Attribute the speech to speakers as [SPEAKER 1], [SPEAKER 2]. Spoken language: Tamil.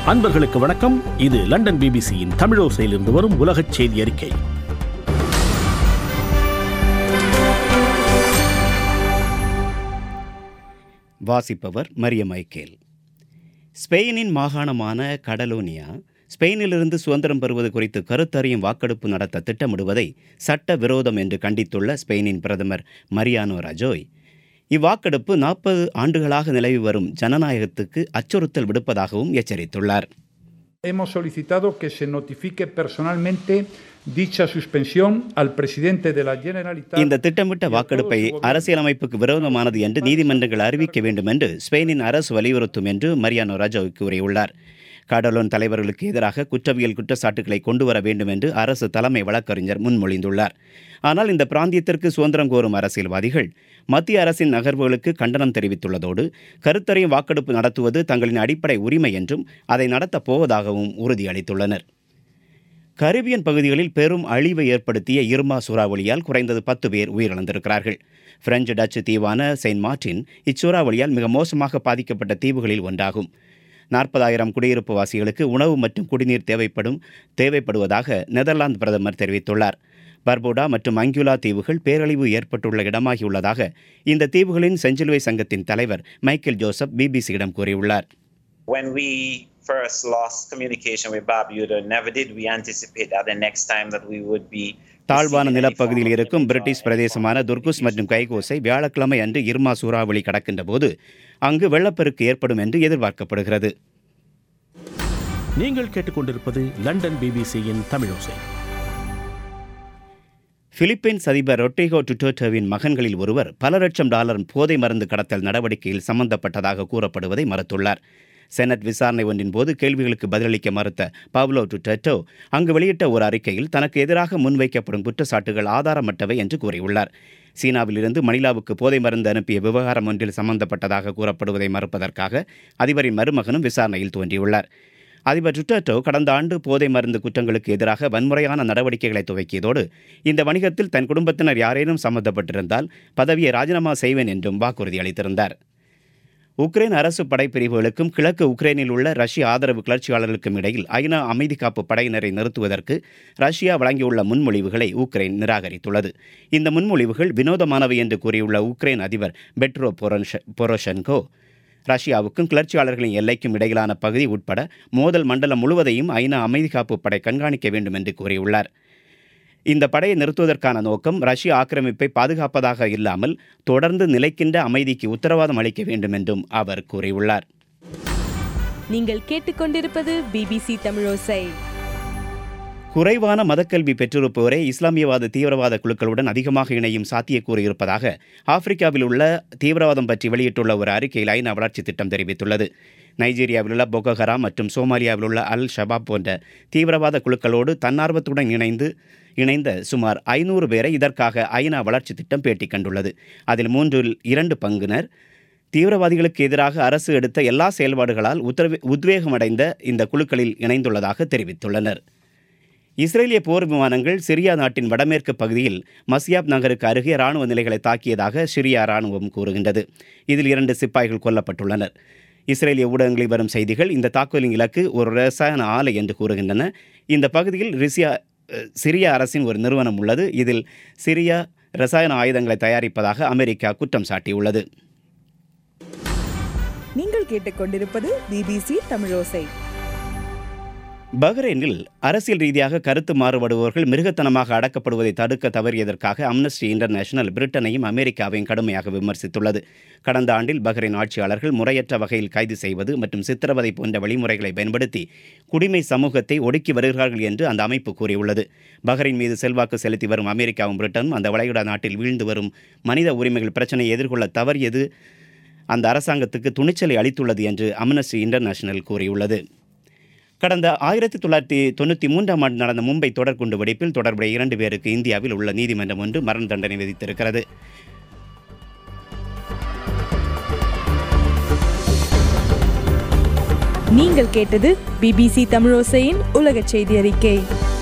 [SPEAKER 1] அன்பர்களுக்கு வணக்கம் இது லண்டன் பிபிசியின் தமிழோசையிலிருந்து வரும் உலகச் செய்தி அறிக்கை
[SPEAKER 2] வாசிப்பவர் மரிய மைக்கேல் ஸ்பெயினின் மாகாணமான கடலோனியா ஸ்பெயினிலிருந்து சுதந்திரம் பெறுவது குறித்து கருத்தறியும் வாக்கெடுப்பு நடத்த திட்டமிடுவதை சட்ட விரோதம் என்று கண்டித்துள்ள ஸ்பெயினின் பிரதமர் மரியானோ ரஜோய் இவ்வாக்கெடுப்பு நாற்பது ஆண்டுகளாக நிலவி வரும் ஜனநாயகத்துக்கு அச்சுறுத்தல் விடுப்பதாகவும் எச்சரித்துள்ளார்
[SPEAKER 3] Hemos solicitado que se notifique personalmente dicha suspensión al presidente de la Generalitat.
[SPEAKER 2] இந்த திட்டமிட்ட வாக்கெடுப்பை அரசியலமைப்புக்கு விரோதமானது என்று நீதிமன்றங்கள் அறிவிக்க வேண்டும் என்று ஸ்பெயினின் அரசு வலியுறுத்தும் என்று மரியானோ ராஜோய் கூறியுள்ளார் கடலோன் தலைவர்களுக்கு எதிராக குற்றவியல் குற்றச்சாட்டுகளை கொண்டு வர வேண்டும் என்று அரசு தலைமை வழக்கறிஞர் முன்மொழிந்துள்ளார் ஆனால் இந்த பிராந்தியத்திற்கு சுதந்திரம் கோரும் அரசியல்வாதிகள் மத்திய அரசின் நகர்வுகளுக்கு கண்டனம் தெரிவித்துள்ளதோடு கருத்தறியும் வாக்கெடுப்பு நடத்துவது தங்களின் அடிப்படை உரிமை என்றும் அதை நடத்தப் போவதாகவும் உறுதியளித்துள்ளனர் கரிபியன் பகுதிகளில் பெரும் அழிவை ஏற்படுத்திய இர்மா சூறாவளியால் குறைந்தது பத்து பேர் உயிரிழந்திருக்கிறார்கள் பிரெஞ்சு டச்சு தீவான செயின்ட் மார்டின் இச்சூறாவளியால் மிக மோசமாக பாதிக்கப்பட்ட தீவுகளில் ஒன்றாகும் நாற்பதாயிரம் குடியிருப்பு வாசிகளுக்கு உணவு மற்றும் குடிநீர் தேவைப்படும் தேவைப்படுவதாக நெதர்லாந்து பிரதமர் தெரிவித்துள்ளார் பர்புடா மற்றும் அங்குலா தீவுகள் பேரழிவு ஏற்பட்டுள்ள இடமாகியுள்ளதாக இந்த தீவுகளின் செஞ்சிலுவை சங்கத்தின் தலைவர் மைக்கேல் ஜோசப் பிபிசியிடம் கூறியுள்ளார்
[SPEAKER 4] When we first lost communication with Barbuda, never did we anticipate that the next time that we would be
[SPEAKER 2] தாழ்வான நிலப்பகுதியில் இருக்கும் பிரிட்டிஷ் பிரதேசமான துர்குஸ் மற்றும் கைகோஸை வியாழக்கிழமை அன்று இர்மா சூறாவளி கடக்கின்ற போது அங்கு வெள்ளப்பெருக்கு ஏற்படும் என்று எதிர்பார்க்கப்படுகிறது
[SPEAKER 1] நீங்கள் கேட்டுக்கொண்டிருப்பது லண்டன் பிபிசியின் தமிழோசை
[SPEAKER 2] பிலிப்பைன்ஸ் அதிபர் ரொட்ரிகோ டுட்டோட்டோவின் மகன்களில் ஒருவர் பல லட்சம் டாலர் போதை மருந்து கடத்தல் நடவடிக்கையில் சம்பந்தப்பட்டதாக கூறப்படுவதை மறுத்துள்ளார் செனட் விசாரணை ஒன்றின் போது கேள்விகளுக்கு பதிலளிக்க மறுத்த பவ்லோ டுட்டோ அங்கு வெளியிட்ட ஒரு அறிக்கையில் தனக்கு எதிராக முன்வைக்கப்படும் குற்றச்சாட்டுகள் ஆதாரமற்றவை என்று கூறியுள்ளார் சீனாவிலிருந்து மணிலாவுக்கு போதை மருந்து அனுப்பிய விவகாரம் ஒன்றில் சம்பந்தப்பட்டதாக கூறப்படுவதை மறுப்பதற்காக அதிபரின் மருமகனும் விசாரணையில் தோன்றியுள்ளார் அதிபர் டுட்டோ கடந்த ஆண்டு போதை மருந்து குற்றங்களுக்கு எதிராக வன்முறையான நடவடிக்கைகளை துவக்கியதோடு இந்த வணிகத்தில் தன் குடும்பத்தினர் யாரேனும் சம்பந்தப்பட்டிருந்தால் பதவியை ராஜினாமா செய்வேன் என்றும் வாக்குறுதி அளித்திருந்தார் உக்ரைன் அரசு படைப்பிரிவுகளுக்கும் கிழக்கு உக்ரைனில் உள்ள ரஷ்ய ஆதரவு கிளர்ச்சியாளர்களுக்கும் இடையில் ஐநா அமைதி காப்பு படையினரை நிறுத்துவதற்கு ரஷ்யா வழங்கியுள்ள முன்மொழிவுகளை உக்ரைன் நிராகரித்துள்ளது இந்த முன்மொழிவுகள் வினோதமானவை என்று கூறியுள்ள உக்ரைன் அதிபர் பெட்ரோ பொரோஷ பொரோஷென்கோ ரஷ்யாவுக்கும் கிளர்ச்சியாளர்களின் எல்லைக்கும் இடையிலான பகுதி உட்பட மோதல் மண்டலம் முழுவதையும் ஐநா அமைதி காப்பு படை கண்காணிக்க வேண்டும் என்று கூறியுள்ளார் இந்த படையை நிறுத்துவதற்கான நோக்கம் ரஷ்ய ஆக்கிரமிப்பை பாதுகாப்பதாக இல்லாமல் தொடர்ந்து நிலைக்கின்ற அமைதிக்கு உத்தரவாதம் அளிக்க வேண்டும் என்றும் அவர் கூறியுள்ளார்
[SPEAKER 5] நீங்கள் கேட்டுக்கொண்டிருப்பது பிபிசி தமிழோசை
[SPEAKER 2] குறைவான மதக்கல்வி பெற்றிருப்பவரே இஸ்லாமியவாத தீவிரவாத குழுக்களுடன் அதிகமாக இணையும் சாத்தியக்கூறு இருப்பதாக ஆப்பிரிக்காவில் உள்ள தீவிரவாதம் பற்றி வெளியிட்டுள்ள ஒரு அறிக்கையில் ஐநா வளர்ச்சி திட்டம் தெரிவித்துள்ளது நைஜீரியாவில் உள்ள பொகோஹராம் மற்றும் சோமாலியாவில் உள்ள அல் ஷபாப் போன்ற தீவிரவாத குழுக்களோடு தன்னார்வத்துடன் இணைந்து இணைந்த சுமார் ஐநூறு பேரை இதற்காக ஐநா வளர்ச்சி திட்டம் பேட்டி கண்டுள்ளது அதில் மூன்றில் இரண்டு பங்குனர் தீவிரவாதிகளுக்கு எதிராக அரசு எடுத்த எல்லா செயல்பாடுகளால் உத்தரவே உத்வேகமடைந்த இந்த குழுக்களில் இணைந்துள்ளதாக தெரிவித்துள்ளனர் இஸ்ரேலிய போர் விமானங்கள் சிரியா நாட்டின் வடமேற்கு பகுதியில் மசியாப் நகருக்கு அருகே ராணுவ நிலைகளை தாக்கியதாக சிரியா ராணுவம் கூறுகின்றது இதில் இரண்டு சிப்பாய்கள் கொல்லப்பட்டுள்ளனர் இஸ்ரேலிய ஊடகங்களில் வரும் செய்திகள் இந்த தாக்குதலின் இலக்கு ஒரு ரசாயன ஆலை என்று கூறுகின்றன இந்த பகுதியில் ரிசியா அஹ், சிரியா அரசின் ஒரு நிறுவனம் உள்ளது இதில் சிரியா ரசாயன ஆயுதங்களை தயாரிப்பதாக அமெரிக்கா குற்றம் சாட்டியுள்ளது
[SPEAKER 6] நீங்கள் கேட்டுக்கொண்டிருப்பது பிபிசி தமிழோசை
[SPEAKER 2] பஹ்ரைனில் அரசியல் ரீதியாக கருத்து மாறுபடுபவர்கள் மிருகத்தனமாக அடக்கப்படுவதை தடுக்க தவறியதற்காக அம்னஸ்டி இன்டர்நேஷனல் பிரிட்டனையும் அமெரிக்காவையும் கடுமையாக விமர்சித்துள்ளது கடந்த ஆண்டில் பஹ்ரைன் ஆட்சியாளர்கள் முறையற்ற வகையில் கைது செய்வது மற்றும் சித்திரவதை போன்ற வழிமுறைகளை பயன்படுத்தி குடிமை சமூகத்தை ஒடுக்கி வருகிறார்கள் என்று அந்த அமைப்பு கூறியுள்ளது பஹ்ரைன் மீது செல்வாக்கு செலுத்தி வரும் அமெரிக்காவும் பிரிட்டனும் அந்த வளைகுடா நாட்டில் வீழ்ந்து வரும் மனித உரிமைகள் பிரச்சனையை எதிர்கொள்ள தவறியது அந்த அரசாங்கத்துக்கு துணிச்சலை அளித்துள்ளது என்று அம்னஸ்டி இன்டர்நேஷனல் கூறியுள்ளது கடந்த ஆயிரத்தி தொள்ளாயிரத்தி தொண்ணூற்றி மூன்றாம் ஆண்டு நடந்த மும்பை தொடர்குண்டு வெடிப்பில் தொடர்புடைய இரண்டு பேருக்கு இந்தியாவில் உள்ள நீதிமன்றம் ஒன்று மரண தண்டனை விதித்திருக்கிறது
[SPEAKER 5] நீங்கள் கேட்டது பிபிசி தமிழோசையின் உலகச் செய்தி அறிக்கை